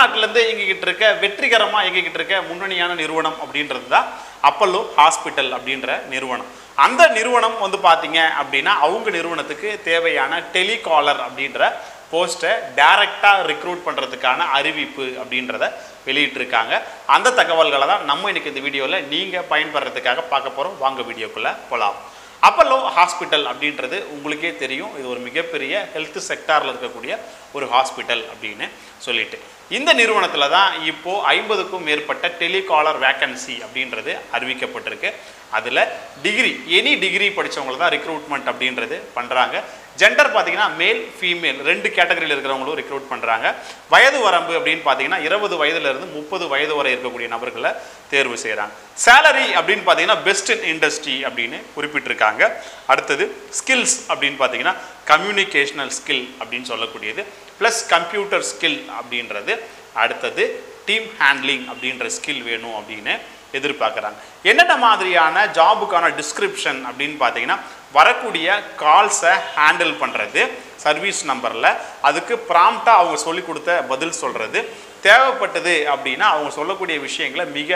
தமிழ்நாட்டிலேருந்து இயங்கிக்கிட்டு இருக்க வெற்றிகரமாக இயங்கிக்கிட்டு இருக்க முன்னணியான நிறுவனம் அப்படின்றது தான் அப்பல்லோ ஹாஸ்பிட்டல் அப்படின்ற நிறுவனம் அந்த நிறுவனம் வந்து பார்த்தீங்க அப்படின்னா அவங்க நிறுவனத்துக்கு தேவையான டெலிகாலர் அப்படின்ற போஸ்ட்டை டைரெக்டாக ரெக்ரூட் பண்ணுறதுக்கான அறிவிப்பு அப்படின்றத வெளியிட்டிருக்காங்க அந்த தகவல்களை தான் நம்ம இன்னைக்கு இந்த வீடியோவில் நீங்கள் பயன்படுறதுக்காக பார்க்க போகிறோம் வாங்க வீடியோக்குள்ளே போகலாம் அப்பல்லோ ஹாஸ்பிட்டல் அப்படின்றது உங்களுக்கே தெரியும் இது ஒரு மிகப்பெரிய ஹெல்த் செக்டாரில் இருக்கக்கூடிய ஒரு ஹாஸ்பிட்டல் அப்படின்னு சொல்லிட்டு இந்த நிறுவனத்தில் தான் இப்போது ஐம்பதுக்கும் மேற்பட்ட டெலிகாலர் வேக்கன்சி அப்படின்றது அறிவிக்கப்பட்டிருக்கு அதில் டிகிரி எனி டிகிரி படித்தவங்கள தான் ரெக்ரூட்மெண்ட் அப்படின்றது பண்ணுறாங்க ஜெண்டர் பார்த்தீங்கன்னா மேல் ஃபீமேல் ரெண்டு கேட்டகரியில் இருக்கிறவங்களும் ரெக்ரூட் பண்ணுறாங்க வயது வரம்பு அப்படின்னு பார்த்தீங்கன்னா இருபது வயதுலேருந்து முப்பது வயது வரை இருக்கக்கூடிய நபர்களை தேர்வு செய்கிறாங்க சேலரி அப்படின்னு பார்த்தீங்கன்னா பெஸ்ட் இன் இண்டஸ்ட்ரி அப்படின்னு குறிப்பிட்டிருக்காங்க அடுத்தது ஸ்கில்ஸ் அப்படின்னு பார்த்தீங்கன்னா கம்யூனிகேஷனல் ஸ்கில் அப்படின்னு சொல்லக்கூடியது ப்ளஸ் கம்ப்யூட்டர் ஸ்கில் அப்படின்றது அடுத்தது டீம் ஹேண்ட்லிங் அப்படின்ற ஸ்கில் வேணும் அப்படின்னு எதிர்பார்க்குறாங்க என்னென்ன மாதிரியான ஜாபுக்கான டிஸ்கிரிப்ஷன் அப்படின்னு பார்த்தீங்கன்னா வரக்கூடிய கால்ஸை ஹேண்டில் பண்ணுறது சர்வீஸ் நம்பரில் அதுக்கு ப்ராம்ப்டாக அவங்க சொல்லி கொடுத்த பதில் சொல்கிறது தேவைப்பட்டது அப்படின்னா அவங்க சொல்லக்கூடிய விஷயங்களை மிக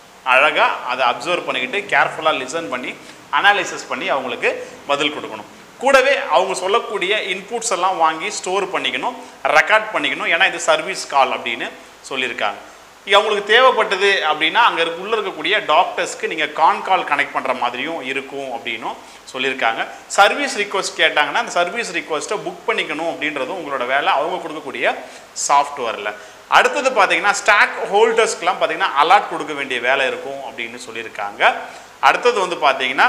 அழகாக அதை அப்சர்வ் பண்ணிக்கிட்டு கேர்ஃபுல்லாக லிசன் பண்ணி அனாலிசிஸ் பண்ணி அவங்களுக்கு பதில் கொடுக்கணும் கூடவே அவங்க சொல்லக்கூடிய இன்புட்ஸ் எல்லாம் வாங்கி ஸ்டோர் பண்ணிக்கணும் ரெக்கார்ட் பண்ணிக்கணும் ஏன்னா இது சர்வீஸ் கால் அப்படின்னு சொல்லியிருக்காங்க இது அவங்களுக்கு தேவைப்பட்டது அப்படின்னா அங்கே இருக்க உள்ள இருக்கக்கூடிய டாக்டர்ஸ்க்கு நீங்கள் கான் கால் கனெக்ட் பண்ணுற மாதிரியும் இருக்கும் அப்படின்னும் சொல்லியிருக்காங்க சர்வீஸ் ரிக்வஸ்ட் கேட்டாங்கன்னா அந்த சர்வீஸ் ரிக்வஸ்ட்டை புக் பண்ணிக்கணும் அப்படின்றதும் உங்களோட வேலை அவங்க கொடுக்கக்கூடிய சாஃப்ட்வேரில் அடுத்தது பார்த்தீங்கன்னா ஸ்டாக் ஹோல்டர்ஸ்க்கெலாம் பார்த்தீங்கன்னா அலாட் கொடுக்க வேண்டிய வேலை இருக்கும் அப்படின்னு சொல்லியிருக்காங்க அடுத்தது வந்து பார்த்தீங்கன்னா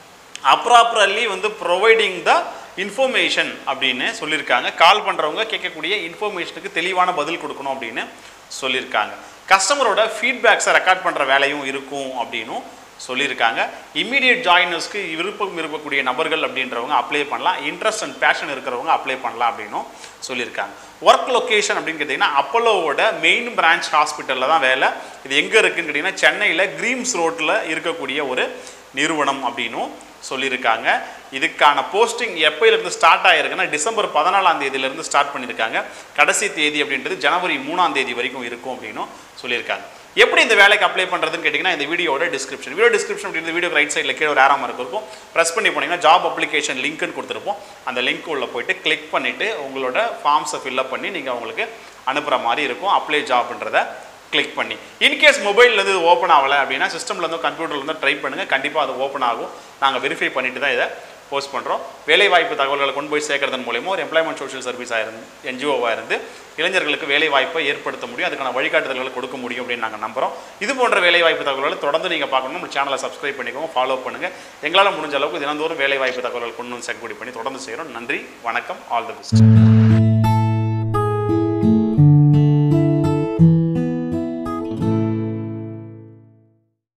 அப்ராப்பரலி வந்து ப்ரொவைடிங் த இன்ஃபர்மேஷன் அப்படின்னு சொல்லியிருக்காங்க கால் பண்ணுறவங்க கேட்கக்கூடிய இன்ஃபர்மேஷனுக்கு தெளிவான பதில் கொடுக்கணும் அப்படின்னு சொல்லியிருக்காங்க கஸ்டமரோட ஃபீட்பேக்ஸை ரெக்கார்ட் பண்ணுற வேலையும் இருக்கும் அப்படின்னும் சொல்லியிருக்காங்க இம்மீடியட் ஜாயினர்ஸ்க்கு விருப்பம் இருக்கக்கூடிய நபர்கள் அப்படின்றவங்க அப்ளை பண்ணலாம் இன்ட்ரெஸ்ட் அண்ட் பேஷன் இருக்கிறவங்க அப்ளை பண்ணலாம் அப்படின்னும் சொல்லியிருக்காங்க ஒர்க் லொக்கேஷன் அப்படின்னு கேட்டிங்கன்னா அப்பல்லோவோட மெயின் பிரான்ச் ஹாஸ்பிட்டலில் தான் வேலை இது எங்கே இருக்குன்னு கேட்டிங்கன்னா சென்னையில் கிரீம்ஸ் ரோட்டில் இருக்கக்கூடிய ஒரு நிறுவனம் அப்படின்னும் சொல்லியிருக்காங்க இதுக்கான போஸ்டிங் எப்போயிலிருந்து ஸ்டார்ட் ஆகிருக்குன்னா டிசம்பர் பதினாலாம் தேதியிலேருந்து ஸ்டார்ட் பண்ணியிருக்காங்க கடைசி தேதி அப்படின்றது ஜனவரி மூணாம் தேதி வரைக்கும் இருக்கும் அப்படின்னும் சொல்லியிருக்காங்க எப்படி இந்த வேலைக்கு அப்ளை பண்ணுறதுன்னு கேட்டிங்கன்னா இந்த வீடியோட டிஸ்கிரிப்ஷன் வீடியோ டிஸ்கிரிப்ஷன் அப்படின்ற வீடியோ ரைட் சைடில் கீழே ஒரு ஆறாம் மார்க் இருக்கும் ப்ரெஸ் பண்ணி போனீங்கன்னா ஜாப் அப்ளிகேஷன் லிங்க்னு கொடுத்துருப்போம் அந்த லிங்க் உள்ள போயிட்டு கிளிக் பண்ணிவிட்டு உங்களோட ஃபார்ம்ஸை ஃபில்அப் பண்ணி நீங்கள் அவங்களுக்கு அனுப்புகிற மாதிரி இருக்கும் அப்ளை ஜாப்ன்றதை கிளிக் பண்ணி இன்கேஸ் மொபைல்லேருந்து இது ஓப்பன் ஆகலை அப்படின்னா சிஸ்டம்லேருந்து கம்ப்யூட்டர்லேருந்து ட்ரை பண்ணுங்கள் கண்டிப்பாக அது ஓப்பன் ஆகும் நாங்கள் வெரிஃபை பண்ணிட்டு தான் இதை போஸ்ட் பண்ணுறோம் வேலைவாய்ப்பு தகவல்களை கொண்டு போய் சேர்க்கறதன் மூலியமாக ஒரு எம்ப்ளாய்மெண்ட் சோஷியல் சர்வீஸாக இருந்து என்ஜிஓவாக இருந்து இளைஞர்களுக்கு வேலைவாய்ப்பை ஏற்படுத்த முடியும் அதுக்கான வழிகாட்டுதல்களை கொடுக்க முடியும் அப்படின்னு நாங்கள் நம்புகிறோம் இது போன்ற வேலைவாய்ப்பு தகவல்களை தொடர்ந்து நீங்கள் பார்க்கணும் நம்ம சேனலை சப்ஸ்கிரைப் பண்ணிக்கோங்க ஃபாலோ பண்ணுங்கள் எங்களால் முடிஞ்ச அளவுக்கு தினந்தோறும் வேலைவாய்ப்பு தகவல்கள் கொண்டு வந்து செக்யூரி பண்ணி தொடர்ந்து செய்கிறோம் நன்றி வணக்கம் ஆல் தி பெஸ்ட்